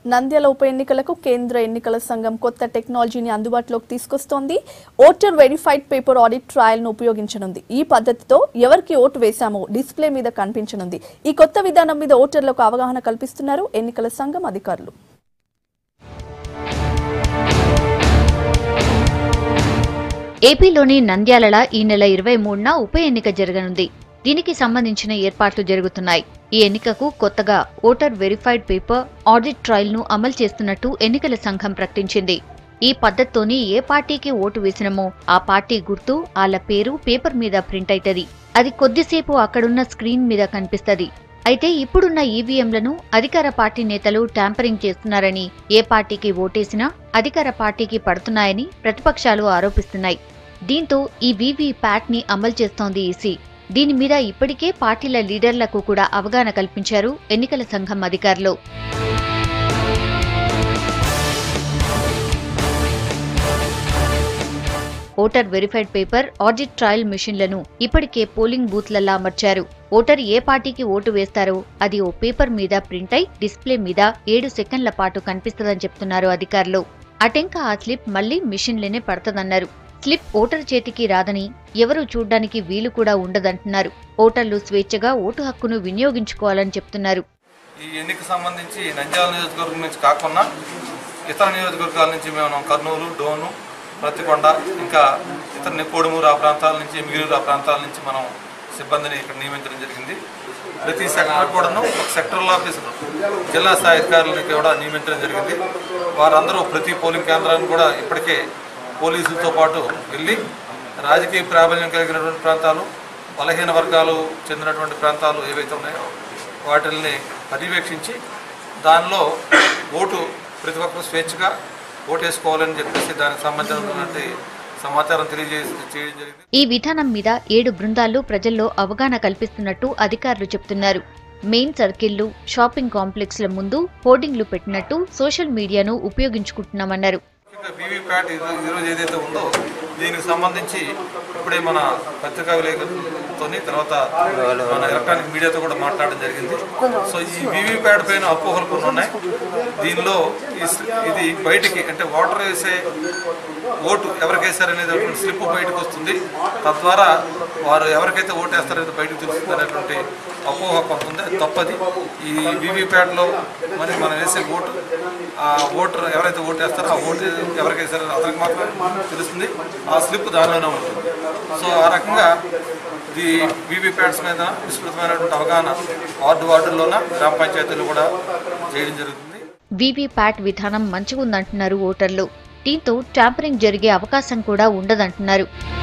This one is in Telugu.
నంద్యాల ఉప ఎన్నికలకు కేంద్ర ఎన్నికల సంఘం కొత్త టెక్నాలజీని అందుబాటులోకి తీసుకొస్తోంది voter verified paper audit trial ను ఉపయోగించనుంది ఈ పద్ధతితో ఎవరికి ఓటు వేశామో డిస్ప్లే మీద కనిపించనుంది ఈ కొత్త విధానం మీద ఓటర్లకు అవగాహన కల్పిస్తున్నారు ఎన్నికల సంఘం అధికారులు ఏపీలోని నంద్యాలల ఈ నెల ఇరవై మూడున ఉప ఎన్నిక జరగనుంది దీనికి సంబంధించిన ఏర్పాట్లు జరుగుతున్నాయి ఈ ఎన్నికకు కొత్తగా voter verified paper audit trial ను అమలు చేస్తున్నట్టు ఎన్నికల సంఘం ప్రకటించింది ఈ పద్ధతితోని ఏ పార్టీకి ఓటు వేసినమో ఆ పార్టీ గుర్తు వాళ్ళ పేరు పేపర్ మీద ప్రింట్ అవుతుంది అది కొద్దిసేపు అక్కడున్న స్క్రీన్ మీద కనిపిస్తది అయితే ఇప్పుడున్న ఈవీఎంలను అధికార పార్టీ నేతలు ట్యాంపరింగ్ చేస్తున్నారని ఏ పార్టీకి ఓటేసినా అధికార పార్టీకి పడుతున్నాయని ప్రతిపక్షాలు ఆరోపిస్తున్నాయి దీంతో ఈ వీవీ ప్యాట్ ని అమలు చేస్తోంది ఈసీ దీని మీద ఇప్పటికే పార్టీల లీడర్లకు కూడా అవగాహన కల్పించారు ఎన్నికల సంఘం అధికారులు voter verified paper audit trail మిషన్లను ఇప్పటికే పోలింగ్ బూత్లలా అమర్చారు ఓటర్ ఏ పార్టీకి ఓటు వేస్తారో అది ఓ పేపర్ మీద ప్రింట్ అయి డిస్ప్లే మీద ఏడు సెకండ్ల పాటు కనిపిస్తుందని చెప్తున్నారు అధికారులు అటెంక ఆ స్లిప్ మళ్లీ మిషన్లోనే పడతదన్నారు స్లిప్ ఓటర్ చేతికి రాదని ఎవరూ చూడ్డానికి వీలు కూడా ఉండదంటున్నారు ఓటర్లు స్వేచ్ఛగా ఓటు హక్కును వినియోగించుకోవాలని చెప్తున్నారు ఈ ఎన్నిక సంబంధించి నంద్యాల నియోజకవర్గం నుంచి కాకుండా ఇతర నియోజకవర్గాల నుంచి మేము కర్నూలు డోను ప్రతికొండ ఇంకా ఇతర కోడుమూరు ఆ ప్రాంతాల నుంచి మిగిలిన ఆ ప్రాంతాల నుంచి మనం సిబ్బందిని ఇక్కడ నియమించడం జరిగింది ప్రతి సెక్టర్ కూడాను ఒక సెక్టరల్ ఆఫీసర్ జిల్లా స్థాయి అధికారులను కూడా నియమించడం జరిగింది వారందరూ ప్రతి పోలింగ్ కేంద్రాన్ని కూడా ఇప్పటికే పోలీసులతో పాటు వెళ్ళి రాజకీయ ప్రాబల్యం కలిగినటువంటి ప్రాంతాలు బలహీన వర్గాలు చెందినటువంటి ప్రాంతాలు ఏవైతే ఉన్నాయో వాటిల్ని పర్యవేక్షించి దానిలో ఓటు ప్రతి ఒక్కరు స్వేచ్ఛగా ఓటేసుకోవాలని చెప్పేసి దానికి సంబంధించినటువంటి సమాచారం తెలియజేసి చేయడం జరిగింది ఈ విధానం మీద ఏడు బృందాలు ప్రజల్లో అవగాహన కల్పిస్తున్నట్టు అధికారులు చెప్తున్నారు మెయిన్ సర్కిళ్లు షాపింగ్ కాంప్లెక్స్ల ముందు హోర్డింగ్లు పెట్టినట్టు సోషల్ మీడియాను ఉపయోగించుకుంటున్నామన్నారు ముఖ్యంగా వీవీప్యాట్ ఈరో- ఈరోజు ఏదైతే ఉందో దీనికి సంబంధించి ఇప్పుడే మన పత్రికా విలేకరులతో తర్వాత మన ఎలక్ట్రానిక్ మీడియాతో కూడా మాట్లాడడం జరిగింది సో ఈ వీవీప్యాట్ పైన అపోహలు కొన్ని ఉన్నాయి దీనిలో ఈ స్- ఇది బయటికి అంటే ఓటర్ వేసే ఓటు ఎవరికి వేశారనేది ఒక స్లిప్ బయటకు వస్తుంది తద్వారా వారు ఎవరికైతే ఓటు వేస్తారనేది బయటకు తెలుస్తుంది అనేటువంటి అపోహ కొంత ఉంది అది తప్పది ఈ వీవీప్యాట్లో మరి మనం వేసే ఓటు ఆ ఓటర్ ఎవరైతే ఓటు వేస్తారో ఆ ఓటు ఎవరికి వేస్తారో అతనికి మాత్రం తెలుస్తుంది ఆ స్లిప్ దానిలోనే ఉంటుంది సో ఆ రకంగా ఈ వీవీప్యాట్స్ మీద విస్తృతమైనటువంటి అవగాహన వార్డు వార్డుల్లోన గ్రామ పంచాయతీలు కూడా చేయడం జరుగుతుంది వీవీప్యాట్ విధానం మంచిగుందంటున్నారు ఓటర్లు దీంతో ట్యాంపరింగ్ జరిగే అవకాశం కూడా ఉండదంటున్నారు